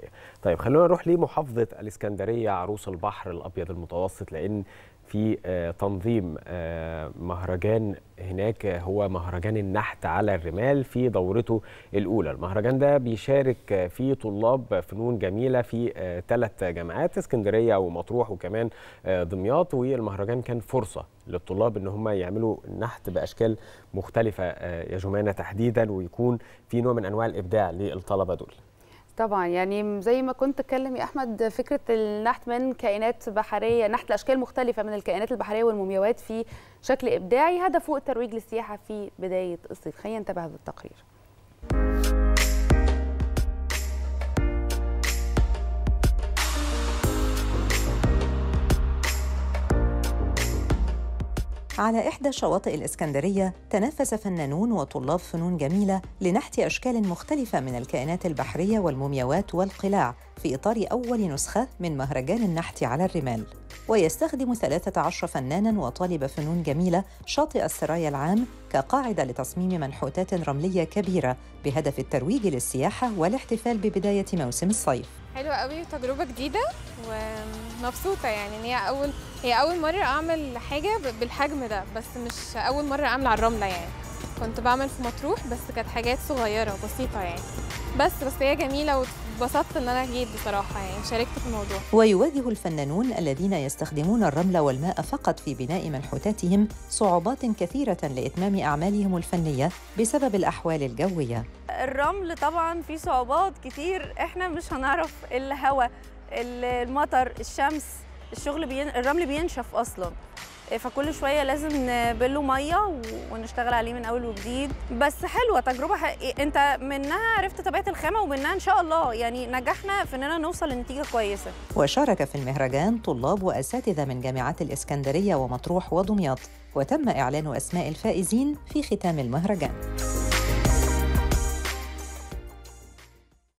طيب خلونا نروح لمحافظة الإسكندرية عروس البحر الأبيض المتوسط لأن في آه، تنظيم آه، مهرجان هناك هو مهرجان النحت على الرمال في دورته الأولى المهرجان ده بيشارك آه، فيه طلاب فنون جميلة في ثلاث جامعات اسكندرية ومطروح وكمان آه، دمياط والمهرجان كان فرصة للطلاب ان هم يعملوا النحت باشكال مختلفه آه، يا جمانه تحديدا ويكون في نوع من انواع الابداع للطلبه دول طبعا يعني زي ما كنت اتكلم يا احمد فكره النحت من كائنات بحريه نحت لاشكال مختلفه من الكائنات البحريه والمومياوات في شكل ابداعي هدفه الترويج للسياحه في بدايه الصيف خلينا نتابع هذا التقرير على إحدى شواطئ الإسكندرية تنافس فنانون وطلاب فنون جميلة لنحت أشكال مختلفة من الكائنات البحرية والمومياوات والقلاع في إطار أول نسخة من مهرجان النحت على الرمال ويستخدم 13 فناناً وطالب فنون جميلة شاطئ السرايا العام كقاعدة لتصميم منحوتات رملية كبيرة بهدف الترويج للسياحة والاحتفال ببداية موسم الصيف حلوة قوي وتجربة جديدة ومبسوطة يعني ان هي اول هي اول مرة اعمل حاجة ب- بالحجم ده بس مش اول مرة اعمل على الرملة يعني كنت بعمل في مطروح بس كانت حاجات صغيرة بسيطة يعني بس بس هي جميلة واتبسطت ان انا جيت بصراحة يعني شاركت في الموضوع ويواجه الفنانون الذين يستخدمون الرمل والماء فقط في بناء منحوتاتهم صعوبات كثيرة لإتمام أعمالهم الفنية بسبب الأحوال الجوية الرمل طبعا فيه صعوبات كتير احنا مش هنعرف الهواء المطر الشمس الشغل بين... الرمل بينشف اصلا فكل شويه لازم نبله ميه و- ونشتغل عليه من اول وجديد بس حلوه تجربه ح... انت منها عرفت طبيعه الخامه ومنها ان شاء الله يعني نجحنا في اننا نوصل لنتيجه كويسه وشارك في المهرجان طلاب وأساتذة من جامعات الإسكندرية ومطروح ودمياط وتم إعلان أسماء الفائزين في ختام المهرجان